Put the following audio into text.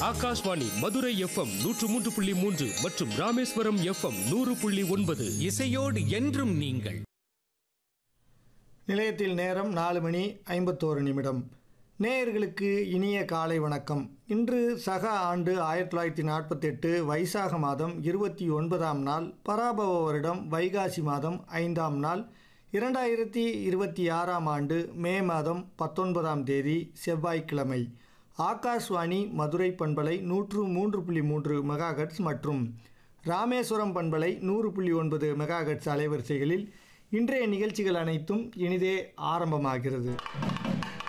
Akashvani Madurai FM நூற்று மூன்று புள்ளி மூன்று மற்றும் ராமேஸ்வரம் எஃப்எம் நூறு புள்ளி ஒன்பது இசையோடு என்றும் நீங்கள் நிலையத்தில் நேரம் நாலு மணி ஐம்பத்தோரு நிமிடம் நேயர்களுக்கு இனிய காலை வணக்கம் இன்று சக ஆண்டு ஆயிரத்தி தொள்ளாயிரத்தி நாற்பத்தெட்டு வைசாக மாதம் இருபத்தி ஒன்பதாம் நாள் பராபவ வருடம் வைகாசி மாதம் ஐந்தாம் நாள் இரண்டாயிரத்தி இருபத்தி ஆறாம் ஆண்டு மே மாதம் பத்தொன்பதாம் தேதி செவ்வாய்க்கிழமை ஆகாஷ்வாணி மதுரை பண்பலை நூற்று மூன்று புள்ளி மூன்று மெகாஹெட்ஸ் மற்றும் ராமேஸ்வரம் பண்பலை நூறு புள்ளி ஒன்பது மெகாஹெட்ஸ் அலைவரிசைகளில் இன்றைய நிகழ்ச்சிகள் அனைத்தும் இனிதே ஆரம்பமாகிறது